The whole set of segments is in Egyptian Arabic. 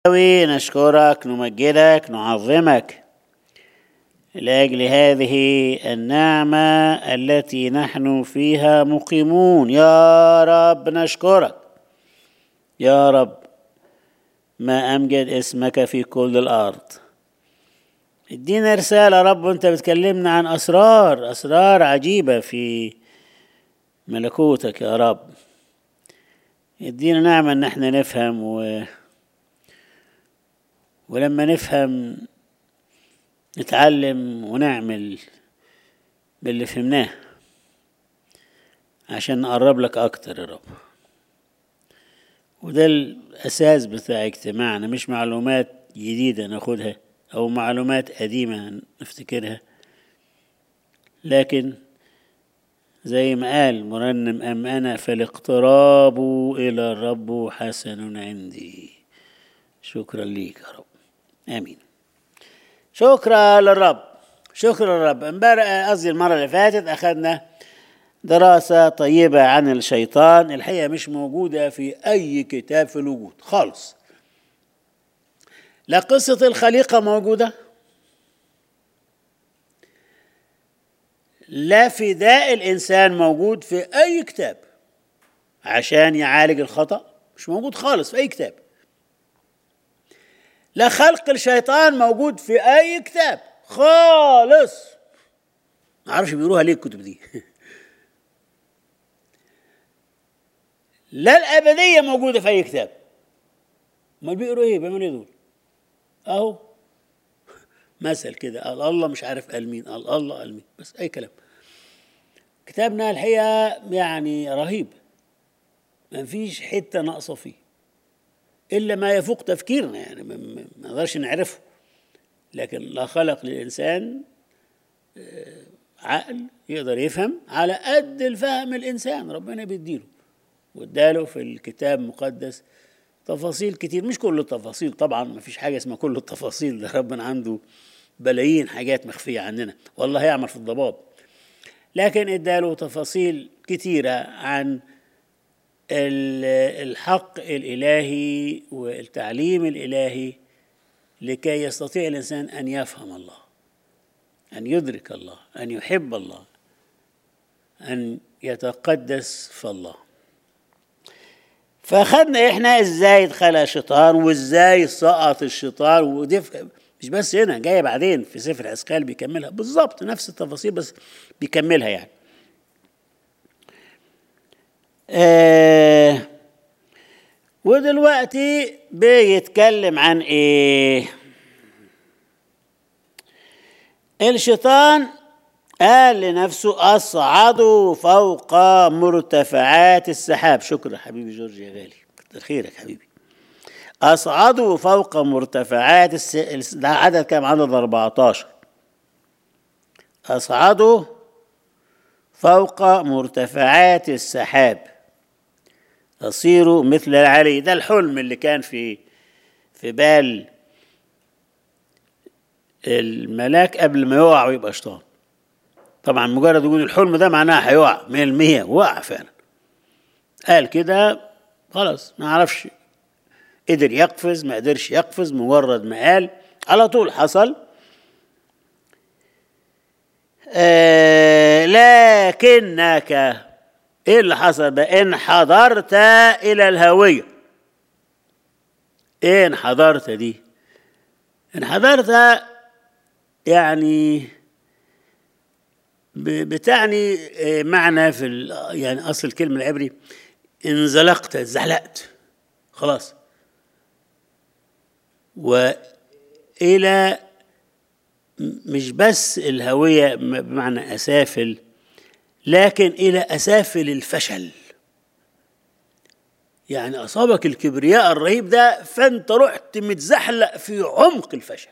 نشكرك نمجدك نعظمك لاجل هذه النعمه التي نحن فيها مقيمون يا رب نشكرك يا رب ما امجد اسمك في كل الارض ادينا رساله يا رب وانت بتكلمنا عن اسرار اسرار عجيبه في ملكوتك يا رب ادينا نعمه ان احنا نفهم و... ولما نفهم نتعلم ونعمل باللي فهمناه عشان نقرب لك اكتر يا رب وده الاساس بتاع اجتماعنا مش معلومات جديده ناخدها او معلومات قديمه نفتكرها لكن زي ما قال مرنم ام انا فالاقتراب الى الرب حسن عندي شكرا ليك يا رب امين شكرا للرب شكرا للرب امبارح قصدي المره اللي فاتت اخذنا دراسه طيبه عن الشيطان الحقيقه مش موجوده في اي كتاب في الوجود خالص لا قصه الخليقه موجوده لا فداء الانسان موجود في اي كتاب عشان يعالج الخطا مش موجود خالص في اي كتاب لا خلق الشيطان موجود في اي كتاب خالص ما اعرفش بيقولوها ليه الكتب دي لا الابديه موجوده في اي كتاب امال بيقولوا ايه بيعملوا ايه دول اهو مثل كده قال الله مش عارف قال مين قال الله قال مين بس اي كلام كتابنا الحقيقه يعني رهيب ما فيش حته ناقصه فيه الا ما يفوق تفكيرنا يعني ما نقدرش نعرفه لكن لا خلق للانسان عقل يقدر يفهم على قد الفهم الانسان ربنا بيديله واداله في الكتاب المقدس تفاصيل كتير مش كل التفاصيل طبعا ما فيش حاجه اسمها كل التفاصيل ده ربنا عنده بلايين حاجات مخفيه عننا والله يعمل في الضباب لكن اداله تفاصيل كتيره عن الحق الالهي والتعليم الالهي لكي يستطيع الانسان ان يفهم الله ان يدرك الله ان يحب الله ان يتقدس في الله فاخدنا احنا ازاي اتخلق الشيطان وازاي سقط الشيطان ودي مش بس هنا جايه بعدين في سفر اسكال بيكملها بالظبط نفس التفاصيل بس بيكملها يعني آه ودلوقتي بيتكلم عن ايه الشيطان قال لنفسه اصعدوا فوق مرتفعات السحاب شكرا حبيبي جورج يا غالي كتر خيرك حبيبي اصعدوا فوق مرتفعات الس... ده عدد كام عدد 14 اصعدوا فوق مرتفعات السحاب تصير مثل العلي ده الحلم اللي كان في في بال الملاك قبل ما يقع ويبقى شيطان طبعا مجرد وجود الحلم ده معناه هيقع 100% وقع فعلا قال كده خلاص ما عرفش قدر يقفز ما قدرش يقفز مجرد ما قال على طول حصل آه لكنك ايه اللي حصل بقى ان حضرت الى الهويه ايه ان حضرت دي ان حضرت يعني بتعني معنى في يعني اصل الكلمه العبري انزلقت اتزحلقت خلاص والى مش بس الهويه بمعنى اسافل لكن الى اسافل الفشل يعني اصابك الكبرياء الرهيب ده فانت رحت متزحلق في عمق الفشل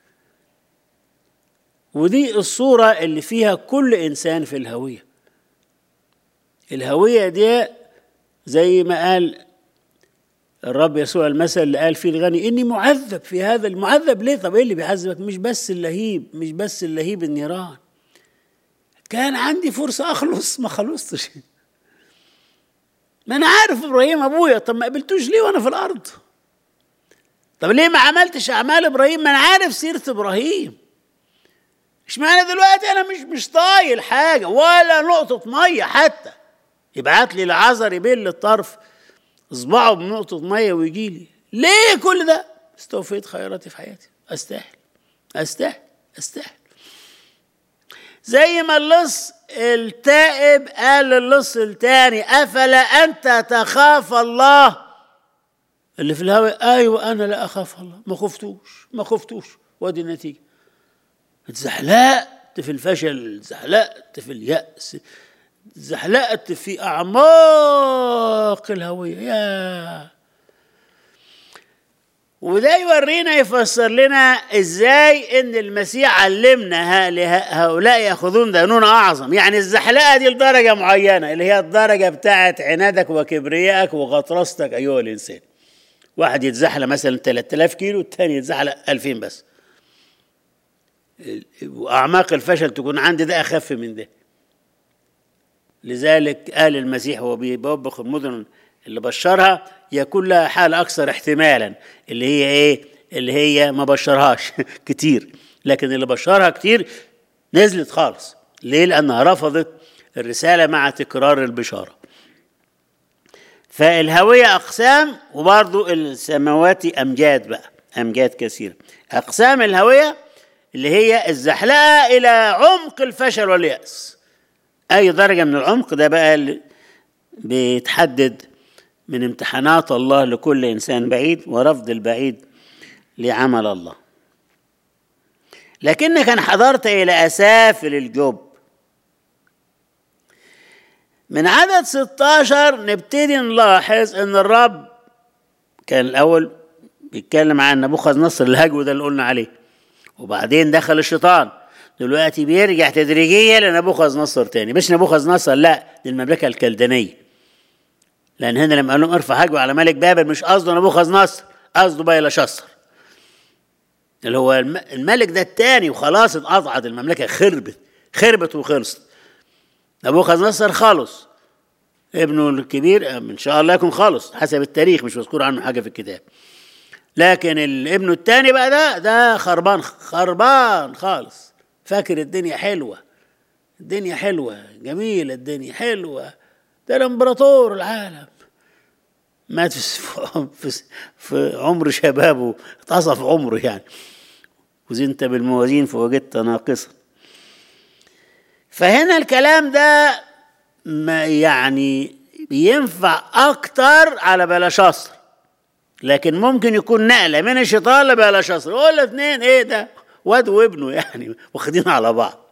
ودي الصورة اللي فيها كل إنسان في الهوية الهوية دي زي ما قال الرب يسوع المثل اللي قال فيه الغني إني معذب في هذا المعذب ليه طب إيه اللي بيعذبك مش بس اللهيب مش بس اللهيب النيران كان عندي فرصة أخلص ما خلصتش ما أنا عارف إبراهيم أبويا طب ما قبلتوش ليه وأنا في الأرض طب ليه ما عملتش اعمال ابراهيم ما انا عارف سيره ابراهيم اشمعنى دلوقتي انا مش مش طايل حاجه ولا نقطه ميه حتى يبعت لي العذر يبل الطرف اصبعه بنقطه ميه ويجي لي ليه كل ده استوفيت خيراتي في حياتي استاهل استاهل استاهل زي ما اللص التائب قال للص التاني افلا انت تخاف الله اللي في الهواء ايوه انا لا اخاف الله ما خفتوش ما خفتوش وادي النتيجه اتزحلقت في الفشل اتزحلقت في الياس اتزحلقت في اعماق الهويه يا وده يورينا يفسر لنا ازاي ان المسيح علمنا هؤلاء ياخذون دينونة اعظم يعني الزحلقه دي لدرجه معينه اللي هي الدرجه بتاعت عنادك وكبريائك وغطرستك ايها الانسان واحد يتزحلق مثلا 3000 كيلو الثاني يتزحلق 2000 بس واعماق الفشل تكون عندي ده اخف من ده لذلك قال المسيح وهو بيوبخ المدن اللي بشرها يكون لها حال اكثر احتمالا اللي هي ايه اللي هي ما بشرهاش كتير لكن اللي بشرها كتير نزلت خالص ليه لانها رفضت الرساله مع تكرار البشاره فالهويه اقسام وبرضو السماوات امجاد بقى امجاد كثيره اقسام الهويه اللي هي الزحلقه الى عمق الفشل والياس اي درجه من العمق ده بقى اللي بيتحدد من امتحانات الله لكل انسان بعيد ورفض البعيد لعمل الله لكنك انحدرت الى اسافل الجب من عدد 16 نبتدي نلاحظ ان الرب كان الاول بيتكلم عن نبوخذ نصر الهجو ده اللي قلنا عليه وبعدين دخل الشيطان دلوقتي بيرجع تدريجيا لنبوخذ نصر تاني مش نبوخذ نصر لا دي المملكه الكلدانيه لان هنا لما قال لهم ارفع هجو على ملك بابل مش قصده نبوخذ نصر قصده بايلا شصر اللي هو الملك ده التاني وخلاص اتقطعت المملكه خربت خربت وخلصت نبوخذ نصر خلص ابنه الكبير ان شاء الله يكون خالص حسب التاريخ مش مذكور عنه حاجه في الكتاب لكن الابن التاني بقى ده ده خربان خربان خالص فاكر الدنيا حلوه الدنيا حلوه جميله الدنيا حلوه ده الامبراطور العالم مات في, في, في عمر شبابه اتعصى عمره يعني وزنت بالموازين فوجدت ناقصا فهنا الكلام ده ما يعني ينفع اكتر على بلاشاصر لكن ممكن يكون نقله من الشيطان لبلاشاصر ولا اتنين ايه ده واد وابنه يعني واخدين على بعض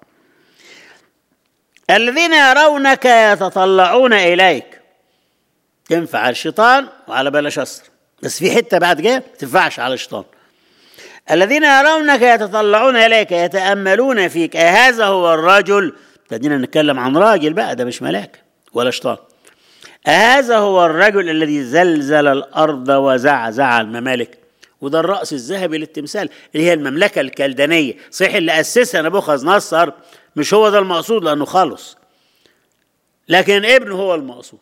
الذين يرونك يتطلعون اليك تنفع على الشيطان وعلى بلاشاصر بس في حته بعد كده ما تنفعش على الشيطان الذين يرونك يتطلعون اليك يتاملون فيك هذا هو الرجل ابتدينا نتكلم عن راجل بقى ده مش ملاك ولا شيطان هذا هو الرجل الذي زلزل الارض وزعزع الممالك وده الراس الذهبي للتمثال اللي هي المملكه الكلدانيه صحيح اللي اسسها نبوخذ نصر مش هو ده المقصود لانه خالص لكن ابنه هو المقصود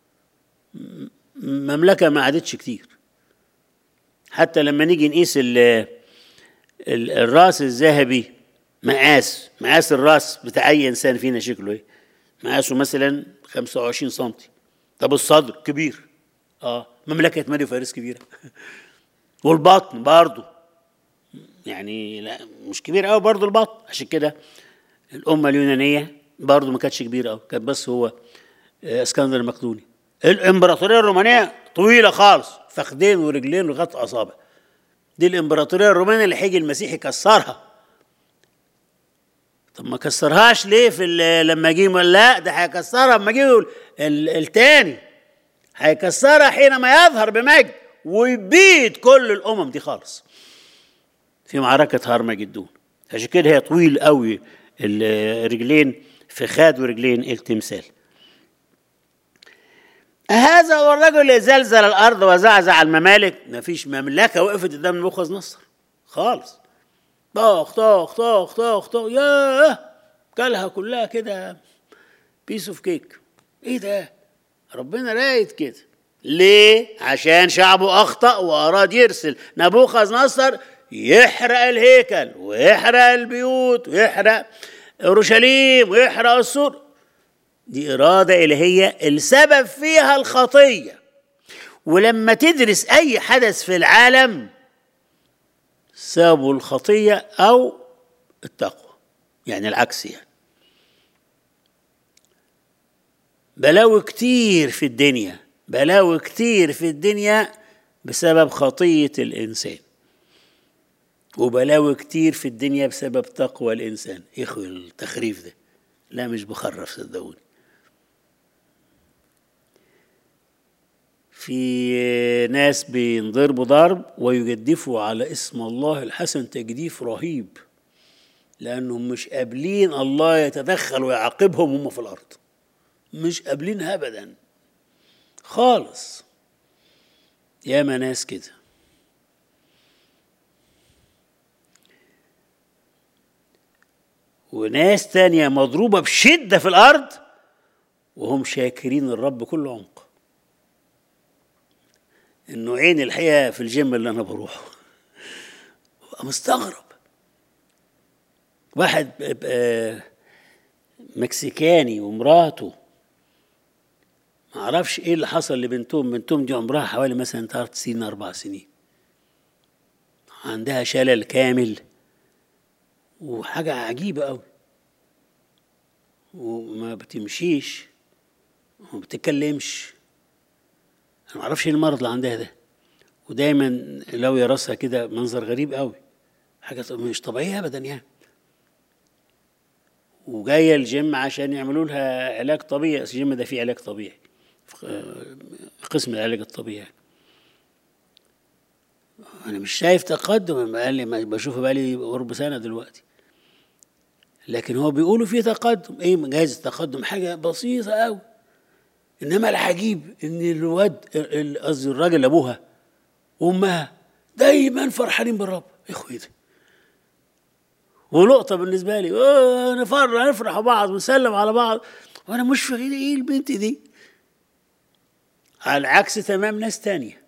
مملكه ما عادتش كتير حتى لما نيجي نقيس الراس الذهبي مقاس مقاس الراس بتاع اي انسان فينا شكله ايه مقاسه مثلا 25 سم طب الصدر كبير اه مملكه مالي فارس كبيره والبطن برضه يعني لا مش كبير قوي برضه البطن عشان كده الامه اليونانيه برضه ما كانتش كبيره قوي كانت بس هو اسكندر المقدوني الامبراطوريه الرومانيه طويله خالص فخدين ورجلين لغايه اصابع دي الامبراطوريه الرومانيه اللي هيجي المسيح يكسرها طب ما كسرهاش ليه في لما جه لا ده هيكسرها لما جه التاني هيكسرها حينما يظهر بمجد ويبيد كل الامم دي خالص في معركه هرمجدون عشان كده هي طويل قوي الرجلين فخاد ورجلين التمثال هذا هو الرجل اللي زلزل الارض وزعزع الممالك ما فيش مملكه وقفت قدام نبوخذ نصر خالص طخ طخ طخ طخ طخ ياه كلها كلها كده بيس اوف كيك ايه ده ربنا رايد كده ليه عشان شعبه اخطا واراد يرسل نبوخذ نصر يحرق الهيكل ويحرق البيوت ويحرق اورشليم ويحرق السور دي اراده الهيه السبب فيها الخطيه ولما تدرس اي حدث في العالم سببه الخطيه او التقوى يعني العكس يعني بلاوي كتير في الدنيا بلاوي كتير في الدنيا بسبب خطيه الانسان وبلاوي كتير في الدنيا بسبب تقوى الانسان اخوي التخريف ده لا مش بخرف صدقوني في ناس بينضربوا ضرب ويجدفوا على اسم الله الحسن تجديف رهيب لانهم مش قابلين الله يتدخل ويعاقبهم هم في الارض مش قابلينها ابدا خالص ياما ناس كده وناس تانية مضروبة بشدة في الأرض وهم شاكرين الرب كل عمق النوعين الحقيقة في الجيم اللي أنا بروحه ببقى مستغرب واحد مكسيكاني ومراته ما اعرفش ايه اللي حصل لبنتهم بنتهم دي عمرها حوالي مثلا ثلاث سنين اربع سنين عندها شلل كامل وحاجة عجيبة أوي وما بتمشيش وما بتتكلمش أنا معرفش إيه المرض اللي عندها ده ودايما لو راسها كده منظر غريب أوي حاجة مش طبيعية أبدا يعني وجاية الجيم عشان يعملوا لها علاج طبيعي الجيم ده فيه علاج طبيعي قسم العلاج الطبيعي انا مش شايف تقدم بقالي بشوفه بقالي قرب سنه دلوقتي لكن هو بيقولوا في تقدم ايه جايز التقدم حاجه بسيطه قوي انما العجيب ان الواد قصدي الراجل ابوها وامها دايما فرحانين بالرب يا اخوي ده ولقطه بالنسبه لي نفرح نفرح بعض ونسلم على بعض وانا مش فاهم ايه البنت دي على عكس تمام ناس تانية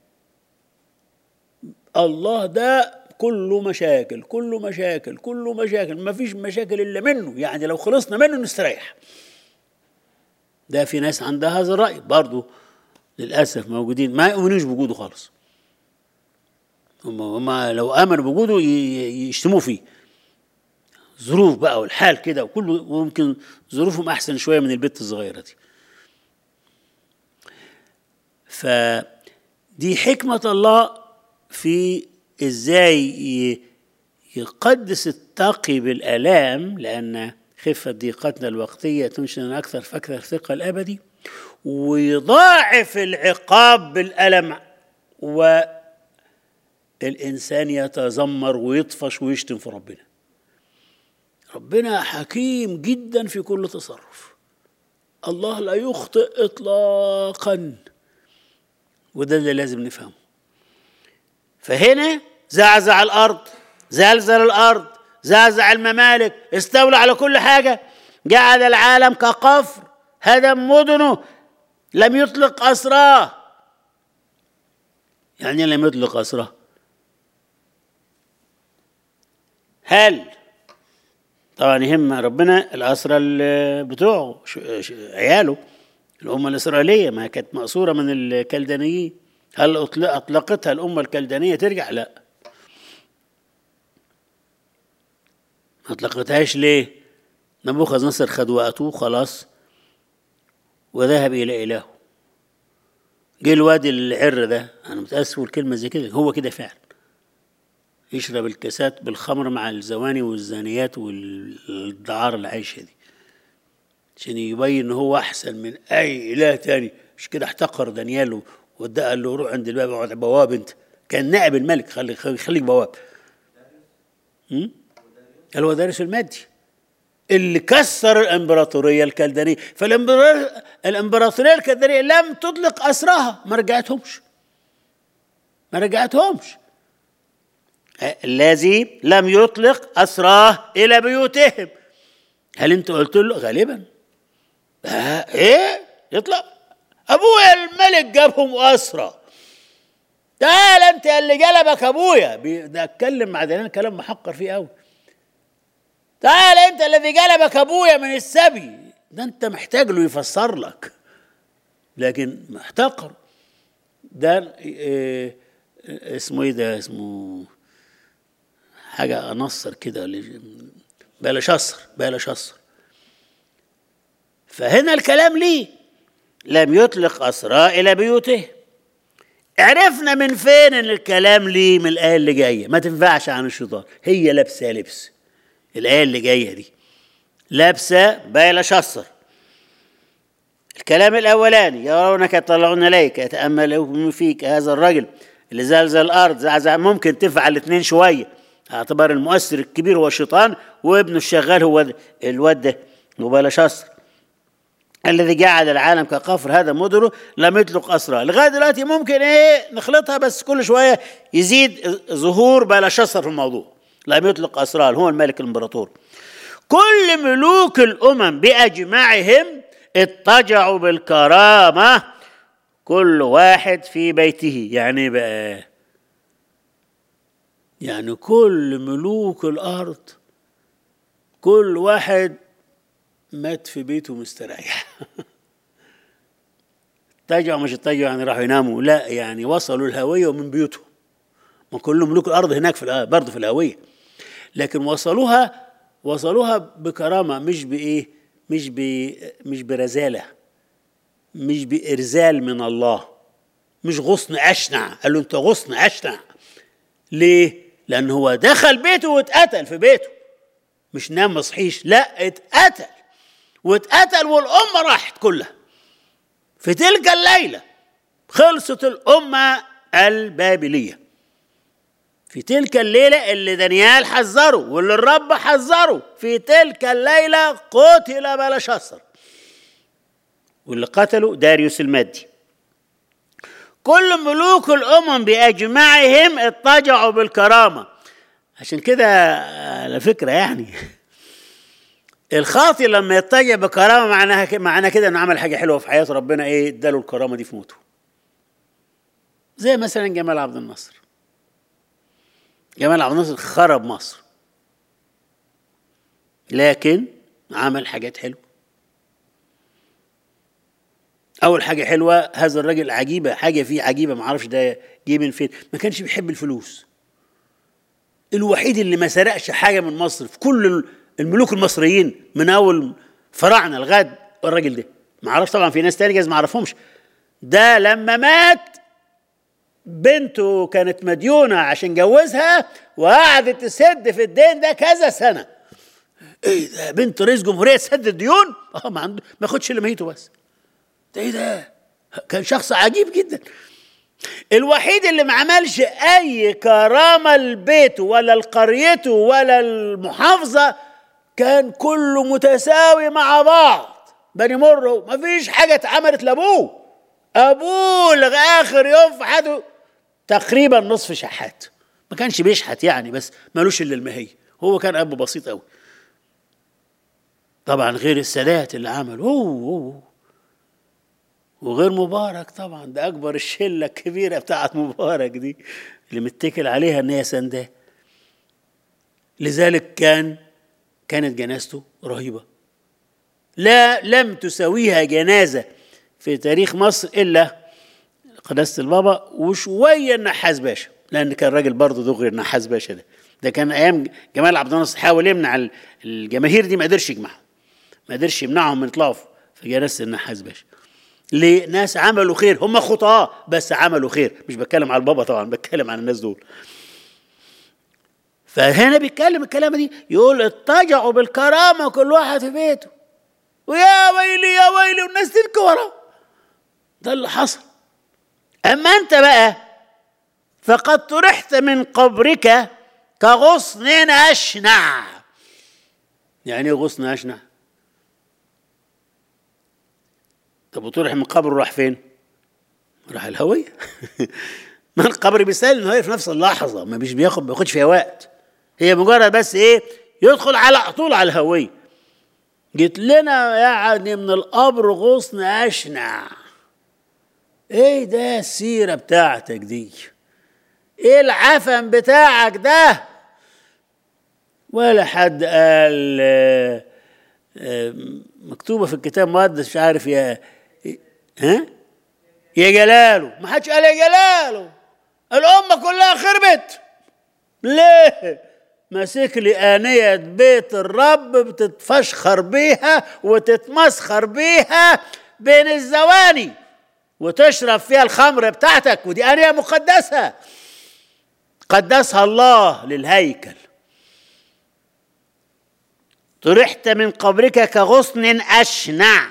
الله ده كله مشاكل كله مشاكل كله مشاكل ما فيش مشاكل إلا منه يعني لو خلصنا منه نستريح ده في ناس عندها هذا الرأي برضو للأسف موجودين ما يؤمنوش بوجوده خالص هم, هم لو آمنوا بوجوده يشتموه فيه ظروف بقى والحال كده وكله وممكن ظروفهم أحسن شوية من البت الصغيرة دي فدي حكمة الله في ازاي يقدس التقي بالآلام لأن خفة ضيقتنا الوقتية تنشئنا أكثر فأكثر ثقة الأبدي ويضاعف العقاب بالألم والإنسان يتذمر ويطفش ويشتم في ربنا ربنا حكيم جدا في كل تصرف الله لا يخطئ إطلاقا وده اللي لازم نفهمه فهنا زعزع الارض زلزل الارض زعزع الممالك استولى على كل حاجه جعل العالم كقفر هدم مدنه لم يطلق اسراه يعني لم يطلق اسراه هل طبعا يهم ربنا الأسرى بتوعه عياله الأمة الإسرائيلية ما كانت مأسورة من الكلدانيين هل أطلقتها الأمة الكلدانية ترجع؟ لا ما أطلقتهاش ليه؟ نبوخذ نصر خد وقته خلاص وذهب إلى إلهه جه الواد العر ده أنا متأسف الكلمة زي كده هو كده فعلا يشرب الكاسات بالخمر مع الزواني والزانيات والدعارة اللي عايشة دي عشان يبين ان هو احسن من اي اله تاني مش كده احتقر دانيال وده قال له روح عند الباب اقعد بواب انت كان نائب الملك خلي خليك بواب قال هو دارس المادي اللي كسر الامبراطوريه الكلدانيه فالامبراطوريه الكلدانيه لم تطلق اسراها ما رجعتهمش ما رجعتهمش الذي لم يطلق اسراه الى بيوتهم هل انت قلت له غالبا آه ايه يطلق ابويا الملك جابهم اسرى تعال انت اللي جلبك ابويا ده اتكلم مع دلال كلام محقر فيه قوي تعال انت الذي جلبك ابويا من السبي ده انت محتاج له يفسر لك لكن محتقر ده اه اسمه ايه ده اسمه حاجة أنصر كده بلاش أصر بلاش أصر فهنا الكلام ليه لم يطلق أسراء إلى بيوته عرفنا من فين ان الكلام ليه من الآية اللي جاية ما تنفعش عن الشيطان هي لابسة لبس الآية اللي جاية دي لابسة بلاش أصر الكلام الأولاني يرونك يطلعون إليك يتأملون فيك هذا الرجل اللي زلزل الارض زعزع ممكن تنفع الاثنين شويه اعتبار المؤثر الكبير هو الشيطان وابنه الشغال هو الواد ده وبلاش اسر الذي جعل العالم كقفر هذا مدره لم يطلق اسرى لغايه دلوقتي ممكن ايه نخلطها بس كل شويه يزيد ظهور بلاش اسر في الموضوع لم يطلق اسرى هو الملك الامبراطور كل ملوك الامم باجمعهم اضطجعوا بالكرامه كل واحد في بيته يعني بقى يعني كل ملوك الارض كل واحد مات في بيته مستريح اتجعوا مش اتجعوا يعني راحوا يناموا لا يعني وصلوا الهوية ومن بيوتهم ما كل ملوك الارض هناك في برضه في الهوية لكن وصلوها وصلوها بكرامة مش بإيه مش ب مش برزالة مش بإرزال من الله مش غصن أشنع قال له أنت غصن أشنع ليه؟ لأن هو دخل بيته واتقتل في بيته مش نام ما صحيش لا اتقتل واتقتل والأمة راحت كلها في تلك الليلة خلصت الأمة البابلية في تلك الليلة اللي دانيال حذره واللي الرب حذره في تلك الليلة قتل بلشسر واللي قتله داريوس المادي كل ملوك الأمم بأجمعهم اضطجعوا بالكرامة عشان كده على فكرة يعني الخاطي لما يضطجع بكرامة معناها معناها كده انه عمل حاجة حلوة في حياة ربنا ايه اداله الكرامة دي في موته زي مثلا جمال عبد الناصر جمال عبد الناصر خرب مصر لكن عمل حاجات حلوه اول حاجه حلوه هذا الراجل عجيبه حاجه فيه عجيبه ما اعرفش ده جه من فين ما كانش بيحب الفلوس الوحيد اللي ما سرقش حاجه من مصر في كل الملوك المصريين من اول فراعنه لغايه الراجل ده ما اعرفش طبعا في ناس تاني جايز ما اعرفهمش ده لما مات بنته كانت مديونه عشان جوزها وقعدت تسد في الدين ده كذا سنه ايه ده بنت رئيس جمهوريه تسد الديون اه ما عنده ما ياخدش اللي ميته بس ده ايه ده كان شخص عجيب جدا الوحيد اللي ما عملش اي كرامه لبيته ولا لقريته ولا المحافظه كان كله متساوي مع بعض بني مرو ما فيش حاجه اتعملت لابوه ابوه لاخر يوم في حياته تقريبا نصف شحات ما كانش بيشحت يعني بس مالوش الا المهيه هو كان اب بسيط قوي طبعا غير السادات اللي عمل أوه, أوه. وغير مبارك طبعا ده اكبر الشله الكبيره بتاعت مبارك دي اللي متكل عليها ان هي سنداه لذلك كان كانت جنازته رهيبه لا لم تساويها جنازه في تاريخ مصر الا قداسه البابا وشويه النحاس باشا لان كان راجل برضه دغري النحاس باشا ده ده كان ايام جمال عبد الناصر حاول يمنع الجماهير دي ما قدرش يجمعهم ما قدرش يمنعهم من يطلعوا في جنازه النحاس باشا لناس عملوا خير هم خطاة بس عملوا خير مش بتكلم على البابا طبعا بتكلم عن الناس دول فهنا بيتكلم الكلام دي يقول اتجعوا بالكرامة كل واحد في بيته ويا ويلي يا ويلي والناس تلك ورا ده اللي حصل أما أنت بقى فقد طرحت من قبرك كغصن أشنع يعني ايه غصن أشنع طب وطرح من قبره راح فين؟ راح الهوية ما القبر بيسال انه هي في نفس اللحظة ما مش بياخد ما بياخدش فيها وقت هي مجرد بس ايه يدخل على طول على الهوية جيت لنا يعني من القبر غصن أشنع ايه ده السيره بتاعتك دي ايه العفن بتاعك ده ولا حد قال آه، آه، مكتوبه في الكتاب المقدس مش عارف يا ها يا جلاله ما حدش قال يا جلاله الامه كلها خربت ليه ماسك لي آنية بيت الرب بتتفشخر بيها وتتمسخر بيها بين الزواني وتشرب فيها الخمر بتاعتك ودي آنية مقدسة قدسها الله للهيكل طرحت من قبرك كغصن أشنع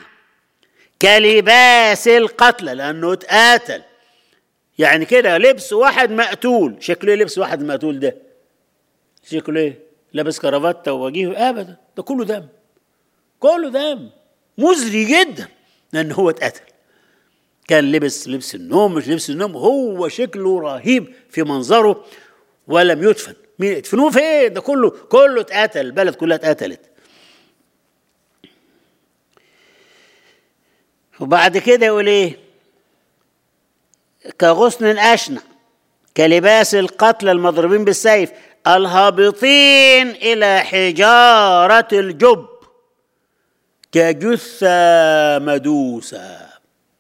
كلباس القتلى لأنه اتقاتل يعني كده لبس واحد مقتول شكله ايه لبس واحد مقتول ده شكله ايه لابس كرافته ووجيه ابدا ده كله دم كله دم مزري جدا لان هو اتقتل كان لبس لبس النوم مش لبس النوم هو شكله رهيب في منظره ولم يدفن مين ادفنوه فين ده كله كله اتقتل البلد كلها اتقتلت وبعد كده يقول ايه كغصن اشنع كلباس القتلى المضروبين بالسيف الهابطين الى حجاره الجب كجثه مدوسه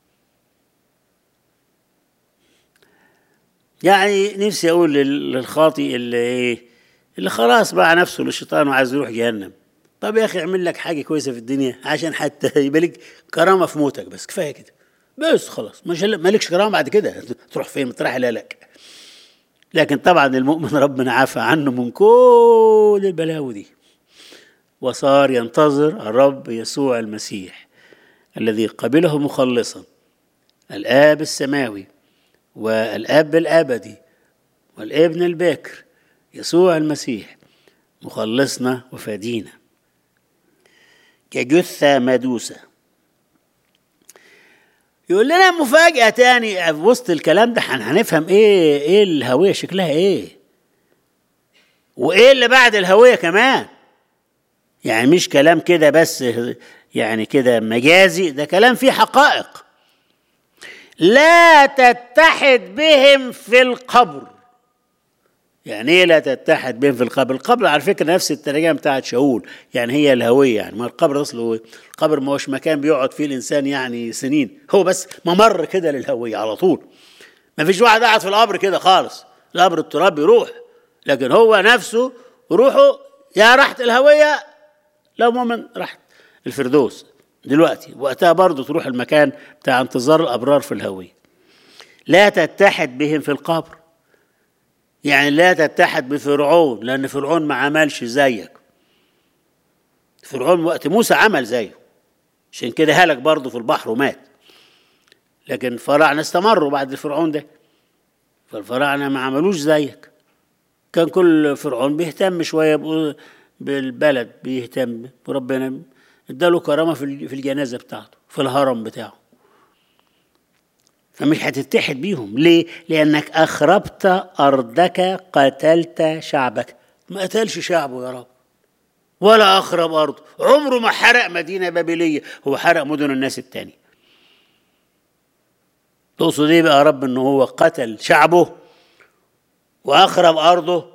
يعني نفسي اقول للخاطئ اللي ايه اللي خلاص باع نفسه للشيطان وعايز يروح جهنم طب يا اخي اعمل لك حاجه كويسه في الدنيا عشان حتى يبقى لك كرامه في موتك بس كفايه كده بس خلاص مش مالكش كرامه بعد كده تروح فين تروح لك لكن طبعا المؤمن ربنا عافى عنه من كل البلاوي دي وصار ينتظر الرب يسوع المسيح الذي قبله مخلصا الآب السماوي والأب الأبدي والابن الباكر يسوع المسيح مخلصنا وفادينا كجثة مدوسة يقول لنا مفاجأة تاني في وسط الكلام ده هنفهم ايه ايه الهوية شكلها ايه وايه اللي بعد الهوية كمان يعني مش كلام كده بس يعني كده مجازي ده كلام فيه حقائق لا تتحد بهم في القبر يعني ايه لا تتحد بهم في القبر القبر على فكره نفس الترجمه بتاعت شاول يعني هي الهويه يعني ما القبر اصله القبر ما هوش مكان بيقعد فيه الانسان يعني سنين هو بس ممر كده للهويه على طول ما فيش واحد قاعد في القبر كده خالص القبر التراب بيروح لكن هو نفسه روحه يا راحت الهويه لو مؤمن راحت الفردوس دلوقتي وقتها برضه تروح المكان بتاع انتظار الابرار في الهويه لا تتحد بهم في القبر يعني لا تتحد بفرعون لأن فرعون ما عملش زيك فرعون وقت موسى عمل زيه عشان كده هلك برضه في البحر ومات لكن الفراعنة استمروا بعد الفرعون ده فالفراعنة ما عملوش زيك كان كل فرعون بيهتم شوية بالبلد بيهتم وربنا اداله كرامة في الجنازة بتاعته في الهرم بتاعه فمش هتتحد بيهم ليه لانك اخربت ارضك قتلت شعبك ما قتلش شعبه يا رب ولا اخرب ارضه عمره ما حرق مدينه بابليه هو حرق مدن الناس التانية تقصد ايه بقى يا رب ان هو قتل شعبه واخرب ارضه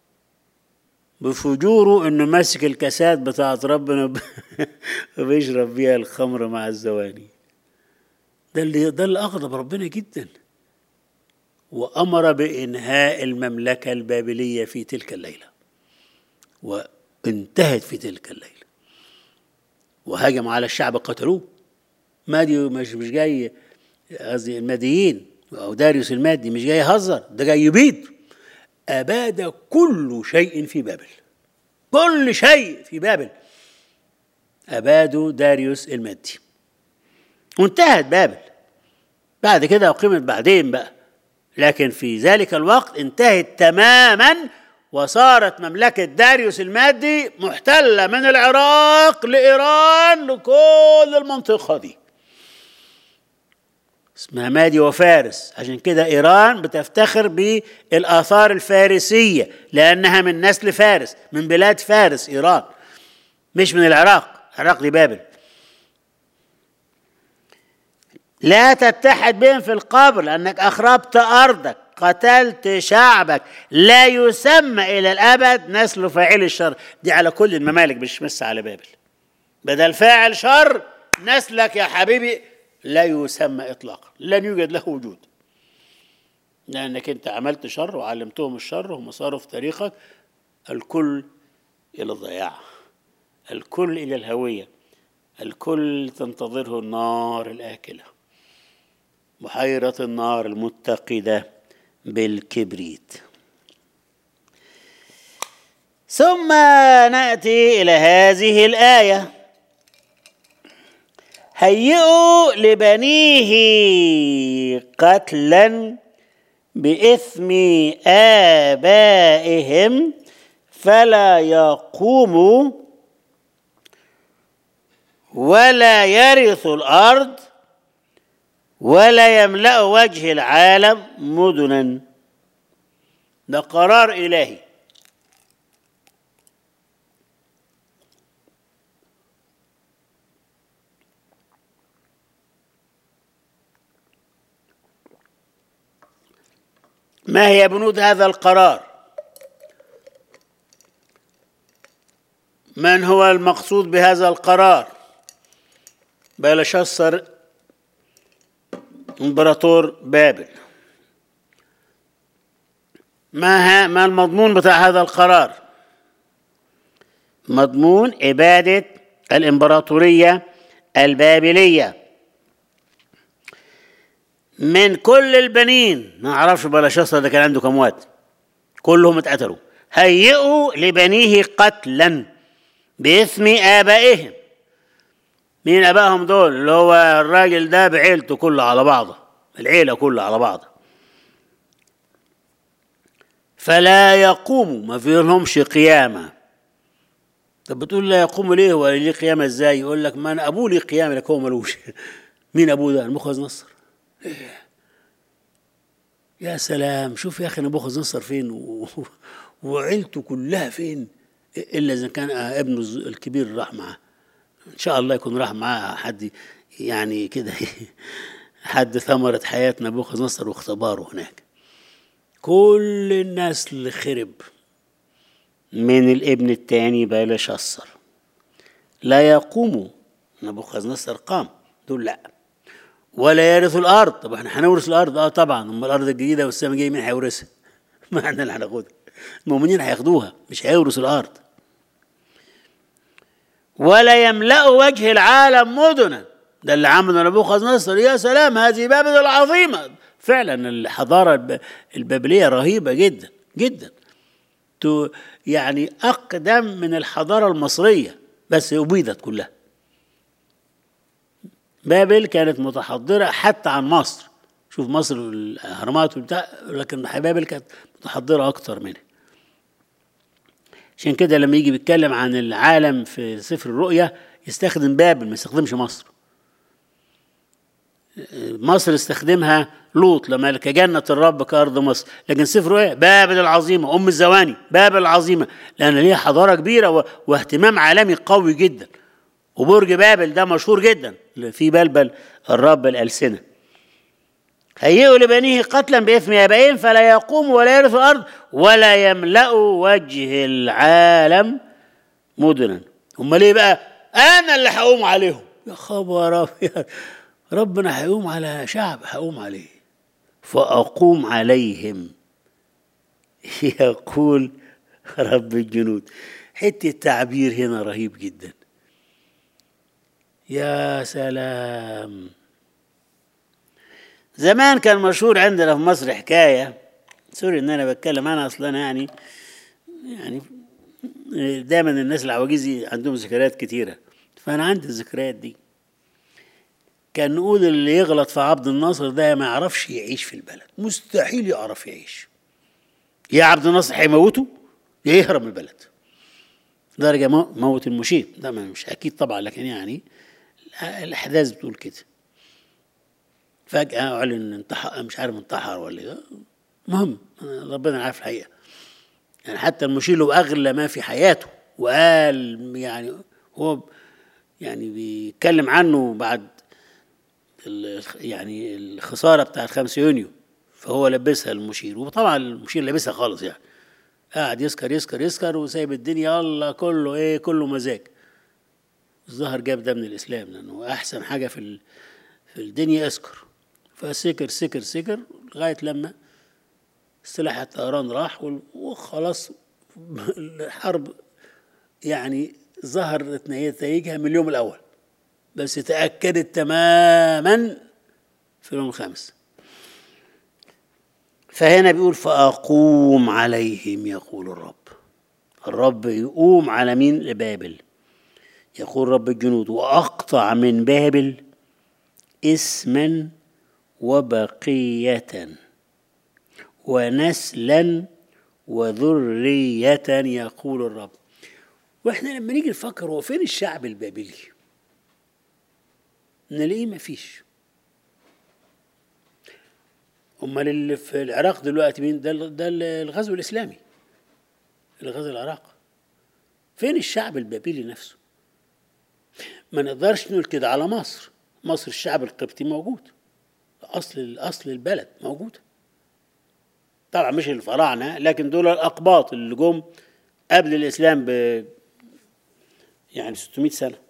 بفجوره انه ماسك الكاسات بتاعت ربنا وبيشرب بيها الخمر مع الزواني ده اللي ده اللي اغضب ربنا جدا وامر بانهاء المملكه البابليه في تلك الليله وانتهت في تلك الليله وهاجم على الشعب قتلوه مادي مش مش جاي قصدي الماديين او داريوس المادي مش جاي يهزر ده جاي يبيد اباد كل شيء في بابل كل شيء في بابل ابادوا داريوس المادي وانتهت بابل بعد كده أقيمت بعدين بقى لكن في ذلك الوقت انتهت تماما وصارت مملكة داريوس المادي محتلة من العراق لإيران لكل المنطقة دي اسمها مادي وفارس عشان كده إيران بتفتخر بالآثار الفارسية لأنها من نسل فارس من بلاد فارس إيران مش من العراق العراق دي بابل لا تتحد بهم في القبر لأنك أخربت أرضك قتلت شعبك لا يسمى إلى الأبد نسل فاعل الشر دي على كل الممالك مش بس على بابل بدل فاعل شر نسلك يا حبيبي لا يسمى إطلاقا لن يوجد له وجود لأنك أنت عملت شر وعلمتهم الشر وهم صاروا في طريقك الكل إلى الضياع الكل إلى الهوية الكل تنتظره النار الآكلة بحيرة النار المتقدة بالكبريت ثم نأتي إلى هذه الآية هيئوا لبنيه قتلا بإثم آبائهم فلا يقوموا ولا يرث الأرض ولا يملأ وجه العالم مدنا ده قرار إلهي ما هي بنود هذا القرار من هو المقصود بهذا القرار بلشسر امبراطور بابل ما ما المضمون بتاع هذا القرار مضمون إبادة الإمبراطورية البابلية من كل البنين ما اعرفش بلشسر ده كان عنده كم واد كلهم اتقتلوا هيئوا لبنيه قتلا باسم آبائهم مين ابائهم دول اللي هو الراجل ده بعيلته كلها على بعضها العيله كلها على بعضها فلا يقوموا ما في لهمش قيامه طب بتقول لا يقوموا ليه ولا ليه قيامه ازاي يقول لك ما انا ابوه ليه قيامه لك هو ملوش مين ابوه ده نبوخذ نصر يا سلام شوف يا اخي نبوخذ نصر فين و... وعيلته كلها فين الا اذا كان ابنه الكبير راح معاه ان شاء الله يكون راح معاه حد يعني كده حد ثمرة حياة نبوخذ نصر واختباره هناك كل الناس اللي خرب من الابن الثاني بلشسر لا يقوموا نبوخذ نصر قام دول لا ولا يرث الارض طب احنا هنورث الارض اه طبعا اما الارض الجديده والسماء الجايه مين هيورثها؟ ما احنا اللي هناخدها المؤمنين هياخدوها مش هيورثوا الارض ولا يملأ وجه العالم مدنا ده اللي عمله نبوخذ نصر يا سلام هذه بابل العظيمة فعلا الحضارة البابلية رهيبة جدا جدا يعني أقدم من الحضارة المصرية بس أبيدت كلها بابل كانت متحضرة حتى عن مصر شوف مصر الأهرامات وبتاع لكن بابل كانت متحضرة أكتر منها عشان كده لما يجي بيتكلم عن العالم في سفر الرؤيا يستخدم بابل ما يستخدمش مصر مصر استخدمها لوط لما كجنة الرب كأرض مصر لكن سفر الرؤيا بابل العظيمة أم الزواني بابل العظيمة لأن ليها حضارة كبيرة واهتمام عالمي قوي جدا وبرج بابل ده مشهور جدا في بلبل الرب الألسنة هيئوا لبنيه قتلا بإثم آبائهم فلا يقوم ولا يرث الأرض ولا يملأ وجه العالم مدنا هم ليه بقى أنا اللي هقوم عليهم يا خبر أبيض ربنا هيقوم على شعب هقوم عليه فأقوم عليهم يقول رب الجنود حتة تعبير هنا رهيب جدا يا سلام زمان كان مشهور عندنا في مصر حكاية سوري ان انا بتكلم انا اصلا يعني يعني دايما الناس العواجيز عندهم ذكريات كتيرة فانا عندي الذكريات دي كان نقول اللي يغلط في عبد الناصر ده ما يعرفش يعيش في البلد مستحيل يعرف يعيش يا عبد الناصر هيموته يا يهرب من البلد درجة موت المشير ده مش أكيد طبعا لكن يعني الأحداث بتقول كده فجأة أعلن انتحر مش عارف انتحر ولا إيه المهم ربنا عارف الحقيقة يعني حتى المشير له أغلى ما في حياته وقال يعني هو يعني بيتكلم عنه بعد ال- يعني الخساره بتاعت 5 يونيو فهو لبسها المشير وطبعا المشير لابسها خالص يعني قاعد يسكر يسكر يسكر وسايب الدنيا الله كله ايه كله مزاج الظاهر جاب ده من الاسلام لانه احسن حاجه في ال- في الدنيا اسكر فسكر سكر سكر لغايه لما سلاح الطيران راح وال- وخلاص الحرب يعني ظهرت نتائجها من اليوم الاول بس تاكدت تماما في اليوم الخامس فهنا بيقول فاقوم عليهم يقول الرب الرب يقوم على مين لبابل يقول رب الجنود واقطع من بابل اسما وبقيه ونسلا وذريه يقول الرب واحنا لما نيجي نفكر هو فين الشعب البابلي نلاقيه مفيش امال اللي في العراق دلوقتي مين ده ده الغزو الاسلامي اللي غزا العراق فين الشعب البابلي نفسه ما نقدرش نقول كده على مصر مصر الشعب القبطي موجود اصل اصل البلد موجود طبعا مش الفراعنه لكن دول الاقباط اللي جم قبل الاسلام ب يعني 600 سنه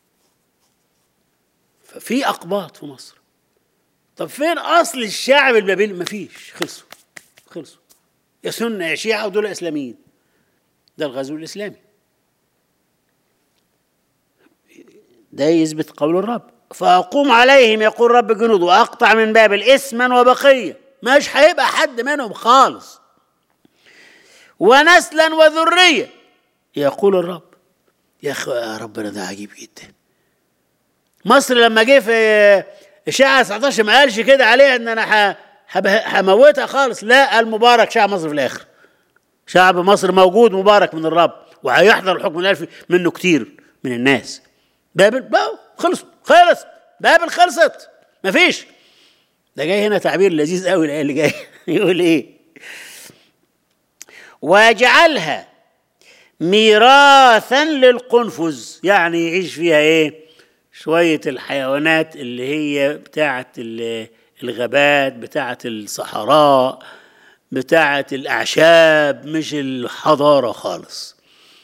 ففي اقباط في مصر طب فين اصل الشعب البابلي مفيش خلصوا خلصوا يا سنه يا شيعه ودول اسلاميين ده الغزو الاسلامي ده يثبت قول الرب فاقوم عليهم يقول رب جنود واقطع من بابل اسما وبقيه مش هيبقى حد منهم خالص ونسلا وذريه يقول الرب يا اخي يا ربنا ده عجيب جدا مصر لما جه في اشاعه 19 ما قالش كده عليها ان انا هموتها خالص لا قال مبارك شعب مصر في الاخر شعب مصر موجود مبارك من الرب وهيحضر الحكم الالفي منه كتير من الناس بابل باو خلص خلص بابل خلصت مفيش ده جاي هنا تعبير لذيذ قوي الايه اللي جاي يقول ايه واجعلها ميراثا للقنفذ يعني يعيش فيها ايه شوية الحيوانات اللي هي بتاعة الغابات بتاعة الصحراء بتاعة الأعشاب مش الحضارة خالص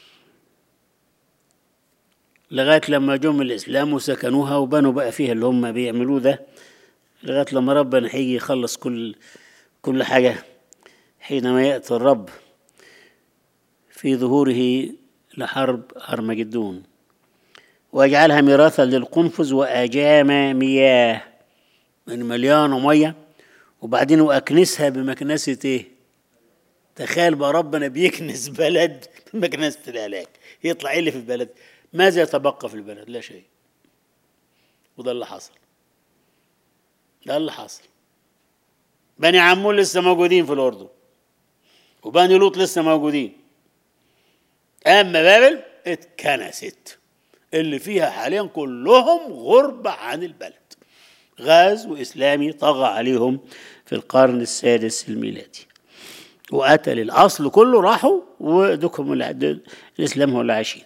لغاية لما جم الإسلام وسكنوها وبنوا بقى فيها اللي هم بيعملوه ده لغاية لما ربنا هيجي يخلص كل كل حاجة حينما يأتي الرب في ظهوره لحرب هرمجدون واجعلها ميراثا للقنفذ وأجام مياه من مليانة مية وبعدين وأكنسها بمكنسة إيه؟ تخيل بقى ربنا بيكنس بلد بمكنسة الهلاك يطلع إيه اللي في البلد؟ ماذا يتبقى في البلد؟ لا شيء وده اللي حصل ده اللي حصل بني عمون لسه موجودين في الأردن وبني لوط لسه موجودين أما بابل اتكنست اللي فيها حاليا كلهم غربة عن البلد غاز وإسلامي طغى عليهم في القرن السادس الميلادي وقتل الأصل كله راحوا ودكهم الإسلام هو اللي عايشين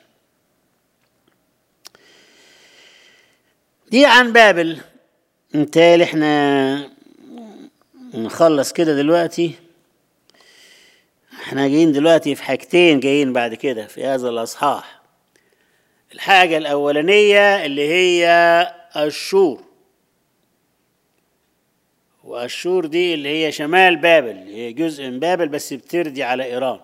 دي عن بابل انتالي احنا نخلص كده دلوقتي احنا جايين دلوقتي في حاجتين جايين بعد كده في هذا الأصحاح الحاجة الأولانية اللي هي الشور وأشور دي اللي هي شمال بابل هي جزء من بابل بس بتردي على إيران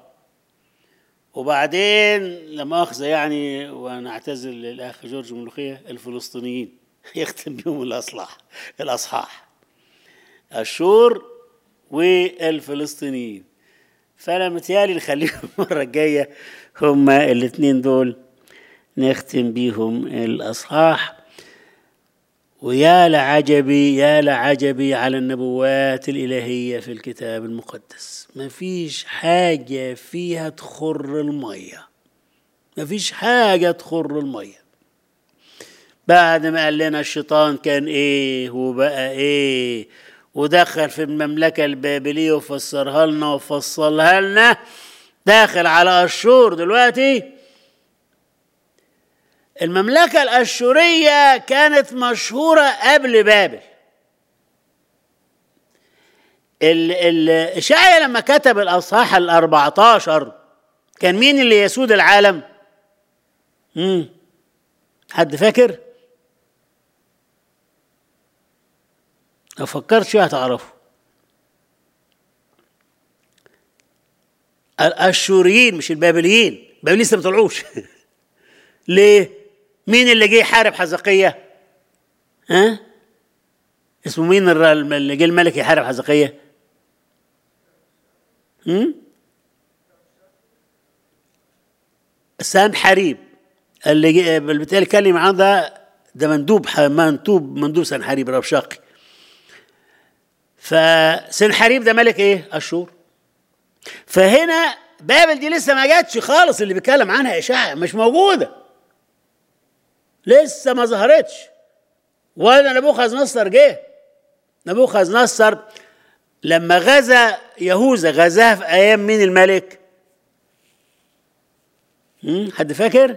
وبعدين لما أخذ يعني وأنا أعتذر للأخ جورج ملوخية الفلسطينيين يختم بهم الأصلاح الأصحاح أشور والفلسطينيين فأنا متهيألي نخليهم المرة الجاية هما الاتنين دول نختم بيهم الأصحاح ويا لعجبي يا لعجبي على النبوات الإلهية في الكتاب المقدس ما فيش حاجة فيها تخر المية ما فيش حاجة تخر المية بعد ما قال لنا الشيطان كان ايه وبقى ايه ودخل في المملكة البابلية وفسرها لنا وفصلها لنا داخل على أشور دلوقتي المملكة الأشورية كانت مشهورة قبل بابل إشعيا لما كتب الأصحاح ال 14 كان مين اللي يسود العالم؟ مم. حد فاكر؟ لو فكرت شوية هتعرفوا الاشوريين مش البابليين البابليين لسه ما طلعوش ليه مين اللي جه يحارب حزقية ها اسمه مين اللي جه الملك يحارب حزقية هم سنحريب اللي جه بالتالي كلم عنه ده ده مندوب مندوب مندوب سنحريب ربشاقي فسنحريب ده ملك ايه اشور فهنا بابل دي لسه ما جاتش خالص اللي بيتكلم عنها اشعيا مش موجوده لسه ما ظهرتش ولا نبوخذ نصر جه نبوخذ نصر لما غزا يهوذا غزاها في ايام مين الملك حد فاكر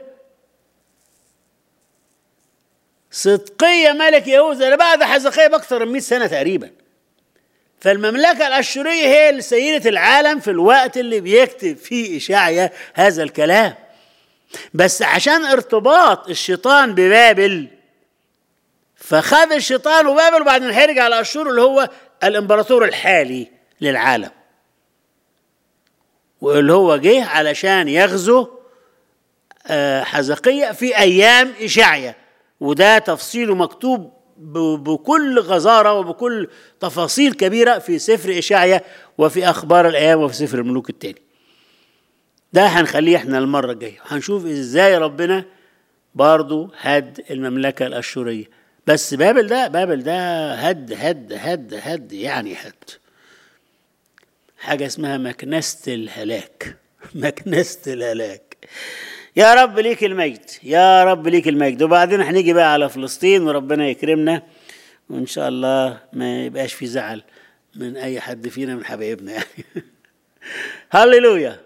صدقية ملك يهوذا اللي بعد حزقية بأكثر من 100 سنة تقريبا فالمملكة الأشورية هي اللي سيدة العالم في الوقت اللي بيكتب فيه إشعيا هذا الكلام بس عشان ارتباط الشيطان ببابل فخذ الشيطان وبابل وبعدين هيرجع على أشور اللي هو الإمبراطور الحالي للعالم واللي هو جه علشان يغزو حزقية في أيام إشعيا وده تفصيله مكتوب بكل غزارة وبكل تفاصيل كبيرة في سفر إشعيا وفي أخبار الأيام وفي سفر الملوك التاني ده هنخليه احنا المرة الجاية هنشوف ازاي ربنا برضو هد المملكة الأشورية بس بابل ده بابل ده هد هد هد هد يعني هد حاجة اسمها مكنسة الهلاك مكنسة الهلاك يا رب ليك المجد يا رب ليك المجد وبعدين هنيجي بقى على فلسطين وربنا يكرمنا وان شاء الله ما يبقاش في زعل من اي حد فينا من حبايبنا يعني هللويا